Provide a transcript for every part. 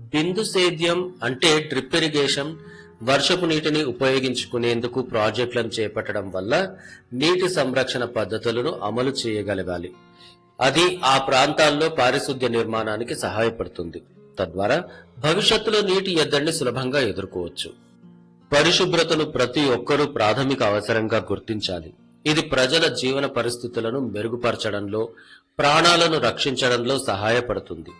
బిందు సేద్యం అంటే drip irrigation వర్షపు నీటిని ఉపయోగించుకునేందుకు ప్రాజెక్టులను చేపట్టడం వల్ల నీటి సంరక్షణ పద్ధతులను అమలు చేయగలగాలి అది ఆ ప్రాంతాల్లో పారిశుద్ధ్య నిర్మాణానికి సహాయపడుతుంది తద్వారా భవిష్యత్తులో నీటి ఎద్దడిని సులభంగా ఎదుర్కోవచ్చు పరిశుభ్రతను ప్రతి ఒక్కరూ ప్రాథమిక అవసరంగా గుర్తించాలి ఇది ప్రజల జీవన పరిస్థితులను మెరుగుపరచడంలో ప్రాణాలను రక్షించడంలో సహాయపడుతుంది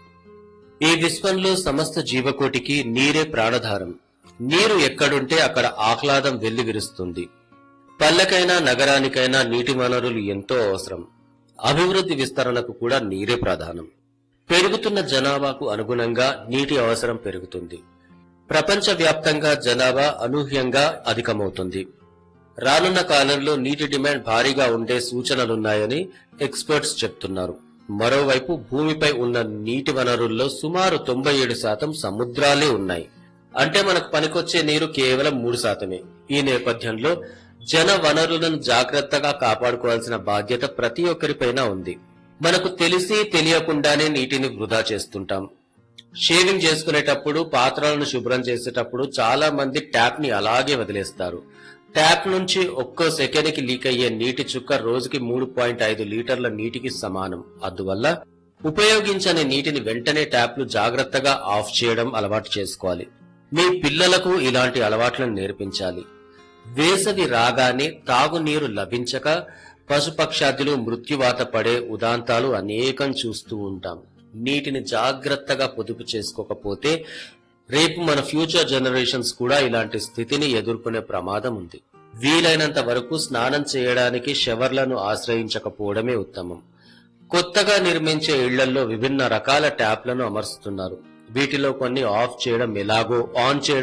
ఈ విశ్వంలో సమస్త జీవకోటికి నీరే ప్రాణధారం నీరు ఎక్కడుంటే అక్కడ ఆహ్లాదం వెల్లి విరుస్తుంది పల్లెకైనా నగరానికైనా నీటి వనరులు ఎంతో అవసరం అభివృద్ధి విస్తరణకు కూడా నీరే ప్రధానం పెరుగుతున్న జనాభాకు అనుగుణంగా నీటి అవసరం పెరుగుతుంది ప్రపంచవ్యాప్తంగా జనాభా అనూహ్యంగా అధికమవుతుంది రానున్న కాలంలో నీటి డిమాండ్ భారీగా ఉండే సూచనలున్నాయని ఎక్స్పర్ట్స్ చెప్తున్నారు మరోవైపు భూమిపై ఉన్న నీటి వనరుల్లో సుమారు తొంభై ఏడు శాతం సముద్రాలే ఉన్నాయి అంటే మనకు పనికొచ్చే నీరు కేవలం మూడు శాతమే ఈ నేపథ్యంలో జన వనరులను జాగ్రత్తగా కాపాడుకోవాల్సిన బాధ్యత ప్రతి ఒక్కరిపైన ఉంది మనకు తెలిసి తెలియకుండానే నీటిని వృధా చేస్తుంటాం షేవింగ్ చేసుకునేటప్పుడు పాత్రలను శుభ్రం చేసేటప్పుడు చాలా మంది ట్యాప్ ని అలాగే వదిలేస్తారు ట్యాప్ నుంచి ఒక్కో సెకండ్ కి లీక్ అయ్యే నీటి చుక్క రోజుకి మూడు పాయింట్ ఐదు లీటర్ల నీటికి సమానం అందువల్ల ఉపయోగించని నీటిని వెంటనే ట్యాప్లు జాగ్రత్తగా ఆఫ్ చేయడం అలవాటు చేసుకోవాలి మీ పిల్లలకు ఇలాంటి అలవాట్లను నేర్పించాలి వేసవి రాగానే తాగునీరు లభించక పశుపక్షాదులు మృత్యువాత పడే ఉదాంతాలు అనేకం చూస్తూ ఉంటాం నీటిని జాగ్రత్తగా పొదుపు చేసుకోకపోతే రేపు మన ఫ్యూచర్ జనరేషన్స్ కూడా ఇలాంటి స్థితిని ఎదుర్కొనే ప్రమాదం ఉంది వీలైనంత వరకు స్నానం చేయడానికి షవర్లను ఆశ్రయించకపోవడమే ఉత్తమం కొత్తగా నిర్మించే ఇళ్లలో విభిన్న రకాల ట్యాప్లను అమర్చుతున్నారు వీటిలో కొన్ని ఆఫ్ చేయడం ఎలాగో ఆన్ చేయడం